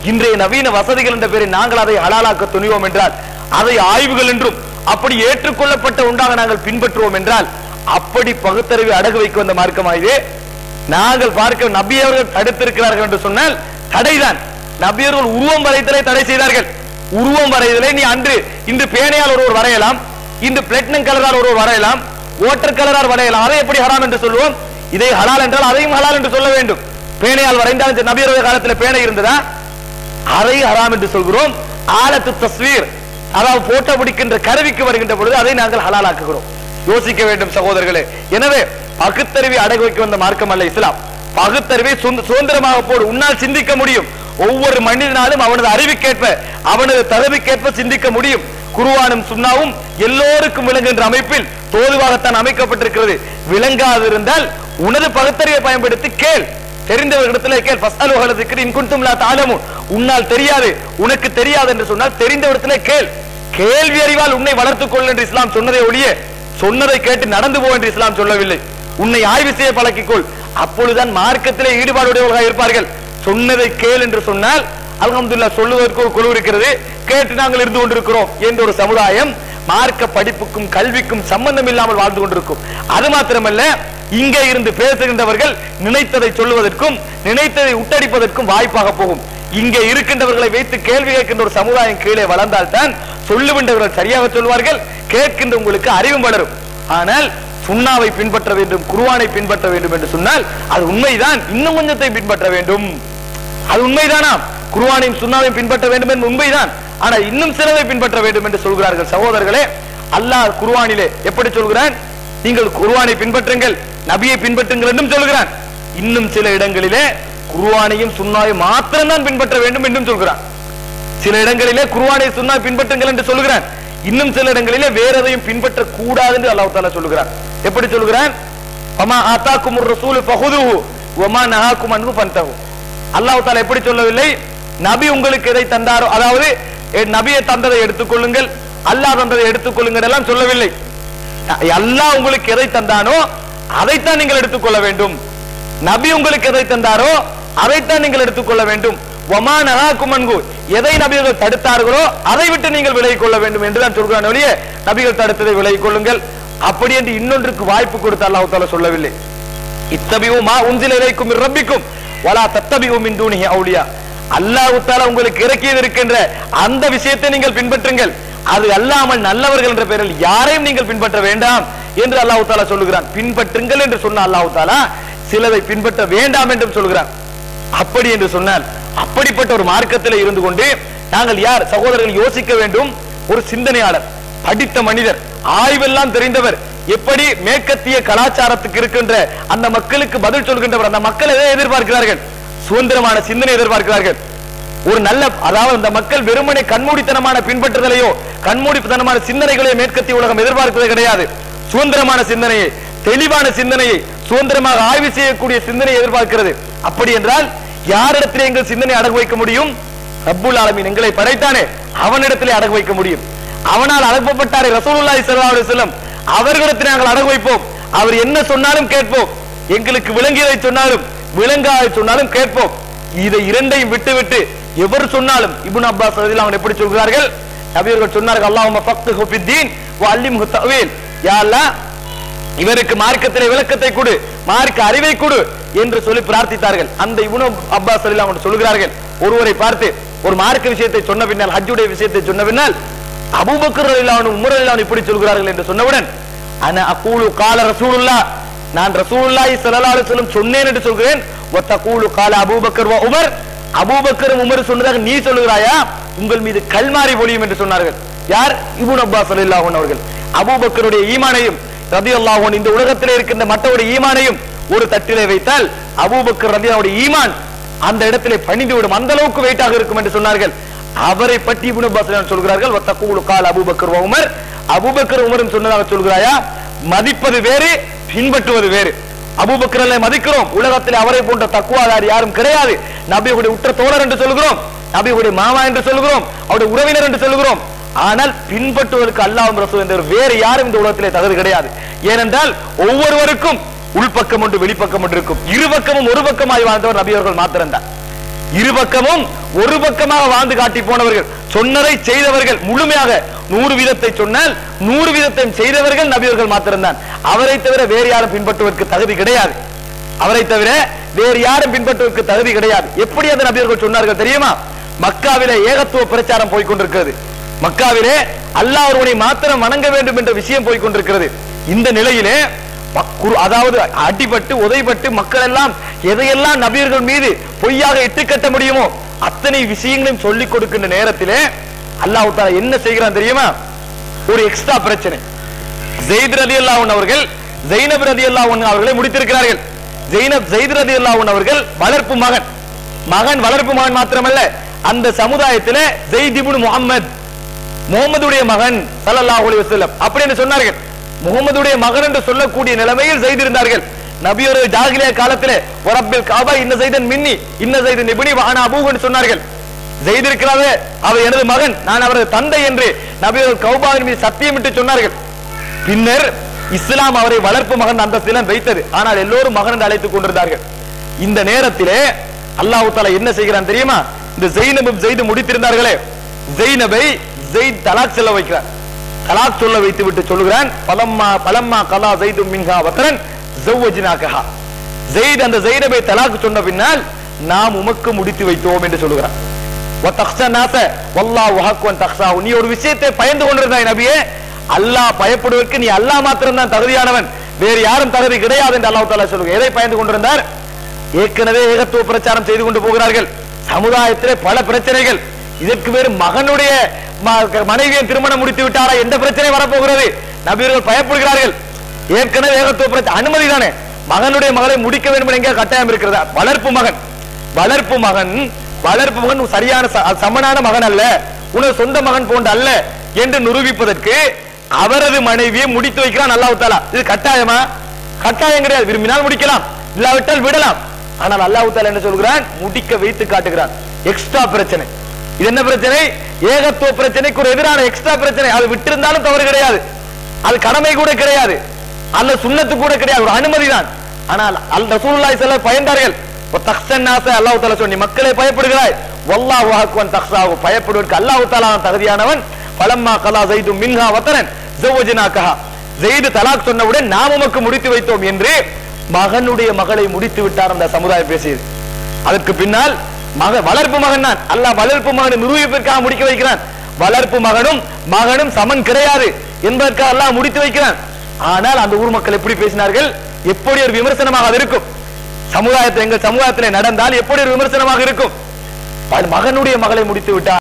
இன்றைய நவீன வசதிகள் என்ற பேரில் நாங்கள் அதை ஹலாலாக்க துணிவோம் என்றால் அதை ஆய்வுகள் என்றும் அப்படி ஏற்றுக்கொள்ளப்பட்ட உண்டாக நாங்கள் பின்பற்றுவோம் என்றால் அப்படி பகுத்தறிவை அடகு வைக்க வந்த மார்க்கமா இது நாங்கள் பார்க்க நபி அவர்கள் தடுத்திருக்கிறார்கள் என்று சொன்னால் தடைதான் நபி அவர்கள் உருவம் வரைதலை தடை செய்தார்கள் உருவம் வரைதலை நீ அன்று இன்று பேனையால் ஒருவர் வரையலாம் இன்று பிளாட்டினம் கலரால் ஒருவர் வரையலாம் ஓட்டர் கலரால் வரையலாம் அதை எப்படி ஹராம் என்று சொல்லுவோம் இதை ஹலால் என்றால் அதையும் ஹலால் என்று சொல்ல வேண்டும் பேனையால் வரைந்தால் இந்த நபியருடைய காலத்தில் பேனை இருந்ததா அதை ஹராம் என்று சொல்கிறோம் ஆலத்து தஸ்வீர் அதாவது போட்டோ பிடிக்கின்ற கருவிக்கு வருகின்ற பொழுது அதை நாங்கள் ஹலாலாக்குகிறோம் யோசிக்க வேண்டும் சகோதரர்களே எனவே பகுத்தறிவை அடகு வைக்க வந்த மார்க்கம் அல்ல இஸ்லாம் பகுத்தறிவை சுந்த- சுதந்திரமாக போடு உன்னால் சிந்திக்க முடியும் ஒவ்வொரு மனிதனாலும் அவனது அறிவுக்கேற்ப அவனது தகுதிக்கேற்ப சிந்திக்க முடியும் குருவானும் சுண்ணாவும் எல்லோருக்கும் விளங்குகின்ற அமைப்பில் தோதுவாகத்தான் அமைக்கப்பட்டிருக்கிறது விளங்காதிருந்தால் உனது பகுத்தறிவை பயன்படுத்தி கேள் தெரிந்தவர்களிடத்திலே கேள் ஃபஸ்அலு அஹ்ல ذிக்ரி இன் குன்தும் லா தஅலமூன் உன்னால் தெரியாது உனக்கு தெரியாது என்று சொன்னால் தெரிந்தவரிடத்திலே கேள் கேள்வி அறிவால் உன்னை வளர்த்துக் கொள் என்று இஸ்லாம் சொன்னதை ஒழிய சொன்னதை கேட்டு நடந்து போ என்று இஸ்லாம் சொல்லவில்லை உன்னை ஆய்வு செய்ய பழக்கிக்கொள் அப்பொழுதுதான் மார்க்கத்திலே ஈடுபாடுடையவர்களாக இருப்பார்கள் சொன்னதை கேள் என்று சொன்னால் அல்ஹம்துலில்லாஹ் சொல்லுவதற்கு ஒரு குழு இருக்கிறது கேட்டு நாங்கள் இருந்து கொண்டிருக்கிறோம் என்ற ஒரு சமுதாயம் மார்க்க படிப்புக்கும் கல்விக்கும் சம்பந்தம் இல்லாமல் வாழ்ந்து கொண்டிருக்கும் அது மாத்திரமல்ல இங்கே இருந்து பேசுகின்றவர்கள் நினைத்ததை சொல்லுவதற்கும் நினைத்ததை உட்டடிப்பதற்கும் வாய்ப்பாக போகும் இங்கே இருக்கின்றவர்களை வைத்து கேள்வி கேட்கின்ற ஒரு சமுதாயம் கீழே வளர்ந்தால்தான் சொல்லுகின்றவர்கள் சரியாக சொல்வார்கள் கேட்கின்ற உங்களுக்கு அறிவும் வளரும் ஆனால் சுண்ணாவை பின்பற்ற வேண்டும் குருவானை பின்பற்ற வேண்டும் என்று சொன்னால் அது உண்மைதான் இன்னும் கொஞ்சத்தை பின்பற்ற வேண்டும் அது உண்மைதானா குர்ஆனையும் சுன்னாவையும் பின்பற்ற வேண்டும் என்று உண்மைதான் ஆனா இன்னும் சிலதை பின்பற்ற வேண்டும் என்று சொல்கிறார்கள் சகோதரர்களே அல்லாஹ் குர்ஆனிலே எப்படி சொல்கிறான் நீங்கள் குர்ஆனை பின்பற்றுங்கள் நபியை பின்பற்றுங்கள் என்றும் சொல்கிறான் இன்னும் சில இடங்களிலே குர்ஆனையும் சுன்னாவையும் மாத்திரம்தான் பின்பற்ற வேண்டும் என்றும் சொல்கிறான் சில இடங்களிலே குர்ஆனை சுன்னா பின்பற்றுங்கள் என்று சொல்கிறான் இன்னும் சில இடங்களிலே வேற எதையும் பின்பற்ற கூடாது என்று அல்லாஹ் தாலா சொல்கிறான் எப்படி சொல்கிறான் அமா ஆத்தாக்கும் ரசூல் ஃபஹுதுஹு வமா நஹாக்கும் அன்ஹு ஃபன்தஹு அல்லாஹ் தாலா எப்படி சொல்லவில்லை நபி உங்களுக்கு எதை தந்தாரோ அதாவது என் நபியை தந்ததை எடுத்துக்கொள்ளுங்கள் அல்லாஹ் தந்ததை எடுத்துக்கொள்ளுங்கள் எல்லாம் சொல்லவில்லை அல்லாஹ் உங்களுக்கு எதை தந்தானோ அதைத்தான் நீங்கள் எடுத்துக்கொள்ள வேண்டும் நபி உங்களுக்கு எதை தந்தாரோ அதைத்தான் நீங்கள் எடுத்துக்கொள்ள வேண்டும் ஒமா நகாக்கும் அன்கு எதை நபிகள் தடுத்தார்களோ அதை விட்டு நீங்கள் விலகிக் கொள்ள வேண்டும் என்றுதான் சொல்கிறான் ஒழிய நபிகள் தடுத்ததை விலகிக் கொள்ளுங்கள் அப்படி என்று இன்னொன்றுக்கு வாய்ப்பு கொடுத்து அல்லாஹ் தாலா சொல்லவில்லை இத்தபியு மா உந்தில இலைக்கும் ரப்பிக்கும் வலா தத்தபியு மின் தூணிஹி அவுலியா அல்லாஹ் தாலா உங்களுக்கு இறக்கியது இருக்கின்ற அந்த விஷயத்தை நீங்கள் பின்பற்றுங்கள் அது அல்லாமல் நல்லவர்கள் என்ற பெயரில் யாரையும் நீங்கள் பின்பற்ற வேண்டாம் என்று அல்லாஹ் தாலா சொல்லுகிறான் பின்பற்றுங்கள் என்று சொன்ன அல்லாஹ் தாலா சிலதை பின்பற்ற வேண்டாம் என்றும் சொல்கிறான் அப்படி என்று சொன்னால் அப்படிப்பட்ட ஒரு மார்க்கத்தில் இருந்து கொண்டு நாங்கள் யார் சகோதரர்கள் யோசிக்க வேண்டும் ஒரு சிந்தனையாளர் படித்த மனிதர் ஆய்வெல்லாம் தெரிந்தவர் எப்படி மேற்கத்திய கலாச்சாரத்துக்கு இருக்கின்ற அந்த மக்களுக்கு பதில் சொல்கின்றவர் அந்த மக்கள் எதை எதிர்பார்க்கிறார்கள் சுதந்திரமான சிந்தனை எதிர்பார்க்கிறார்கள் ஒரு நல்ல அதாவது அந்த மக்கள் வெறுமனே கண்மூடித்தனமான பின்பற்றுதலையோ கண்மூடித்தனமான சிந்தனைகளையோ மேற்கத்திய உலகம் எதிர்பார்ப்பது கிடையாது சுதந்திரமான சிந்தனையை தெளிவான சிந்தனையை சுதந்திரமாக ஆய்வு செய்யக்கூடிய சிந்தனையை எதிர்பார்க்கிறது அப்படி என்றால் யாரிடத்திலே எங்கள் சிந்தனை அடகு வைக்க முடியும் ரப்புல் ஆலமீன் எங்களை படைத்தானே அவனிடத்திலே அடகு வைக்க முடியும் அவனால் அனுப்பப்பட்டாரே ரசூலுல்லாஹி ஸல்லல்லாஹு அலைஹி வஸல்லம் அவர்களிடத்தில் நாங்கள் அடகு வைப்போம் அவர் என்ன சொன்னாலும் கேட்போம் எங்களுக்கு விளங்கியதை சொன்னாலும் விளங்காதை சொன்னாலும் கேட்போம் இதை இரண்டையும் விட்டு விட்டு எவர் சொன்னாலும் இப்னு அப்பாஸ் ரலியல்லாஹு அன்ஹு எப்படி சொல்கிறார்கள் நபியர்கள் சொன்னார்கள் அல்லாஹும்ம ஃபக்ஹு ஃபித்தீன் வ அல்லிம்ஹு தஅவீல் யா அல்லாஹ் இவருக்கு மார்க்கத்திலே விளக்கத்தை கொடு மார்க்க அறிவை கொடு என்று சொல்லி பிரார்த்தித்தார்கள் அந்த இப்னு அப்பாஸ் ரலியல்லாஹு அன்ஹு சொல்கிறார்கள் ஒருவரை பார்த்து ஒரு மார்க்க விஷயத்தை சொன்ன பின்னால் ஹஜ்ஜுடைய விஷயத்தை சொன்ன பின்னால் அபூபக்கர் ரலியல்லாஹு அன்ஹு உமர் ரலியல்லாஹு அன்ஹு இப்படி சொல்கிறார்கள் என்று சொன்னவுடன் அன அகூலு கால ரசூலுல்லாஹ் நான் ரசூலுல்லாஹி ஸல்லல்லாஹு அலைஹி வஸல்லம் சொன்னேன் என்று சொல்கிறேன் வ தகூலு கால அபூபக்கர் வ உமர் அபூபக்கரும் உமர் சொன்னதாக நீ சொல்லுகிறாயா உங்கள் மீது கல்மாரி பொழியும் என்று சொன்னார்கள் யார் இப்னு அப்பாஸ் ரலியல்லாஹு அன்ஹு அவர்கள் அபூபக்கருடைய ஈமானையும் ரலியல்லாஹு அன்ஹு இந்த உலகத்திலே இருக்கின்ற மற்றவருடைய ஈமானையும் ஒரு தட்டிலே வைத்தால் அபூபக்கர் ரலியல்லாஹுடைய ஈமான் அந்த இடத்திலே பணிந்து விடும் அந்த அளவுக்கு வெயிட்டாக இருக்கும் என்று சொன்னார்கள் அவரை பற்றி இப்னு அப்பாஸ் ரலியல்லாஹு அன்ஹு சொல்கிறார்கள் வ தகூலு கால அபூபக்கர் வ உமர் அபூபக்கர் உமரும் சொன்னதாக சொல்கிறாயா மதிப்பது வேறு பின்பற்றுவது வேறு அபூபக்கரை மதிக்கிறோம் உலகத்தில் அவரை போன்ற தக்குவாதார் யாரும் கிடையாது நபியுடைய உற்ற தோழர் என்று சொல்கிறோம் நபியுடைய மாமா என்று சொல்கிறோம் அவருடைய உறவினர் என்று சொல்கிறோம் ஆனால் பின்பற்றுவதற்கு அல்லாஹ் ரசூல் என்ற வேறு யாரும் இந்த உலகத்திலே தகுதி கிடையாது ஏனென்றால் ஒவ்வொருவருக்கும் உள்பக்கம் ஒன்று வெளிப்பக்கம் ஒன்று இருக்கும் இரு பக்கமும் ஒரு பக்கமாய் வாழ்ந்தவர் நபி அவர்கள் மாத்திரம்தான் இரு பக்கமும் ஒரு பக்கமாக வாழ்ந்து காட்டி போனவர்கள் சொன்னதை செய்தவர்கள் முழுமையாக நூறு வீதத்தை சொன்னால் நூறு வீதத்தை செய்தவர்கள் நபியர்கள் மாத்திரம்தான் அவரை தவிர வேறு யாரும் பின்பற்றுவதற்கு தகுதி கிடையாது அவரை தவிர வேறு யாரும் பின்பற்றுவதற்கு தகுதி கிடையாது எப்படி அந்த நபியர்கள் சொன்னார்கள் தெரியுமா மக்காவிலே ஏகத்துவ பிரச்சாரம் போய் கொண்டிருக்கிறது மக்காவிலே அல்லாஹ் ஒருவனை மாத்திரம் வணங்க வேண்டும் என்ற விஷயம் போய் கொண்டிருக்கிறது இந்த நிலையிலே மக்- குரு- அதாவது அடிபட்டு உதைபட்டு மக்கள் எல்லாம் எதையெல்லாம் நபியர்கள் மீது பொய்யாக இட்டு கட்ட முடியுமோ அத்தனை விஷயங்களையும் சொல்லிக் கொடுக்கின்ற நேரத்திலே அல்லாஹ் தாலா என்ன செய்கிறான் தெரியுமா ஒரு எக்ஸ்ட்ரா பிரச்சனை ஜெயித் ரதி அவர்கள் ஜெயினப் ரதி அவர்களை முடித்திருக்கிறார்கள் ஜெயினப் ஜெயித் ரதி அவர்கள் வளர்ப்பு மகன் மகன் வளர்ப்பு மகன் மாத்திரமல்ல அந்த சமுதாயத்திலே ஜெயித் இப்னு முஹம்மத் முகமதுடைய மகன் ஸல்லல்லாஹு அலைஹி வஸல்லம் அப்படி என்று சொன்னார்கள் முகமதுடைய மகன் என்று சொல்லக்கூடிய நிலைமையில் செய்து இருந்தார்கள் நபியோரு ஜாகிலியா காலத்திலே வரப்பில் காபா இன்ன செய்தன் மின்னி இன்ன செய்தன் இப்னி வானா அபூஹ் சொன்னார்கள் ஜெயித் இருக்கிறாவே அவர் எனது மகன் நான் அவரது தந்தை என்று நபியோர் கௌபாவின் மீது சத்தியமிட்டு சொன்னார்கள் பின்னர் இஸ்லாம் அவரை வளர்ப்பு மகன் அந்தஸ்திலும் வைத்தது ஆனால் எல்லோரும் மகன் என்று அழைத்துக் கொண்டிருந்தார்கள் இந்த நேரத்திலே அல்லாஹ் தாலா என்ன செய்கிறான் தெரியுமா இந்த ஜெயினபும் ஜெயிது முடித்திருந்தார்களே ஜெயினபை ஜெயித் தலாக் செல்ல வைக்கிறார் தலாக் சொல்ல வைத்து விட்டு சொல்லுகிறான் பலம்மா பலம்மா கலா ஜெயிது மின்ஹா வத்தரன் ஜவ்வஜினாகஹா ஜெயித் அந்த ஜெயினபை தலாக் சொன்ன பின்னால் நாம் உமக்கு முடித்து வைத்தோம் என்று சொல்லுகிறான் وَتَخْشَى النَّاسَ وَاللَّهُ أَحَقُّ أَن تَخْشَاهُ. நீ ஒரு விஷயத்தை பயந்து கொண்டிருந்தாய் நபியே அல்லாஹ் பயப்படுவதற்கு நீ அல்லாஹ் மாத்திரம் தான் தகுதியானவன் வேறு யாரும் தகுதி கிடையாது என்று அல்லாஹ் தாலா சொல்லுங்க எதை பயந்து கொண்டிருந்தார் ஏற்கனவே ஏகத்துவ பிரச்சாரம் செய்து கொண்டு போகிறார்கள் சமுதாயத்திலே பல பிரச்சனைகள் இதற்கு வேறு மகனுடைய ம- மனைவியை திருமணம் முடித்து விட்டாரா எந்த பிரச்சனை வரப்போகிறது நபியர்கள் பயப்படுகிறார்கள் ஏற்கனவே ஏகத்துவ பிரச்சனை அனுமதி தானே மகனுடைய மகளை முடிக்க வேண்டும் என்கிற கட்டாயம் இருக்கிறதா வளர்ப்பு மகன் வளர்ப்பு மகன் வளர்ப்பு மகன் சரியான ச- சமனான மகன் அல்ல உனது சொந்த மகன் போன்ற அல்ல என்று நிரூபிப்பதற்கு அவரது மனைவியை முடித்து வைக்கிறான் அல்லாஹ் தாலா இது கட்டாயமா கட்டாயம் கிடையாது விரும்பினால் முடிக்கலாம் இல்லாவிட்டால் விடலாம் ஆனால் அல்லாஹ் தாலா என்ன சொல்கிறான் முடிக்க வைத்து காட்டுகிறான் எக்ஸ்ட்ரா பிரச்சனை இது என்ன பிரச்சனை ஏகத்துவ பிரச்சனைக்கு ஒரு எதிரான எக்ஸ்ட்ரா பிரச்சனை அது விட்டிருந்தாலும் தவறு கிடையாது அது கடமை கூட கிடையாது அல்ல சுண்ணத்து கூட கிடையாது ஒரு அனுமதி தான் ஆனால் அல் ரசூலுல்லாஹி ஸல்லல்லாஹு அலைஹி பயந்தார்கள் தக்ஷன் நாச அல்லாஹ் தஆலா சொல்லி மக்களை பயப்படுகிறாய் வல்லாஹு அக்வன் தக்ஷாஹு பயப்படுவதற்கு அல்லாஹ் தஆலா தான் தகுதியானவன் பலம்மா கலா ஸைது மின்ஹா வதரன் ஜவ்வஜனாகஹா ஸைது தலாக் சொன்னவுடன் நாம் உமக்கு முடித்து வைத்தோம் என்று மகனுடைய மகளை முடித்து விட்டார் அந்த சமுதாயம் பேசியது அதற்கு பின்னால் மக வளர்ப்பு மகன் தான் அல்லாஹ் வளர்ப்பு மகனை நிரூபிப்பதற்காக முடிக்க வைக்கிறான் வளர்ப்பு மகனும் மகனும் சமன் கிடையாது என்பதற்காக அல்லாஹ் முடித்து வைக்கிறான் ஆனால் அந்த ஊர் மக்கள் எப்படி பேசினார்கள் எப்படி ஒரு விமர்சனமாக அது இருக்கும் சமுதாயத்தில் எங்கள் சமுதாயத்தில் நடந்தால் எப்படி ஒரு விமர்சனமாக இருக்கும் மகனுடைய மகளை முடித்து விட்டார்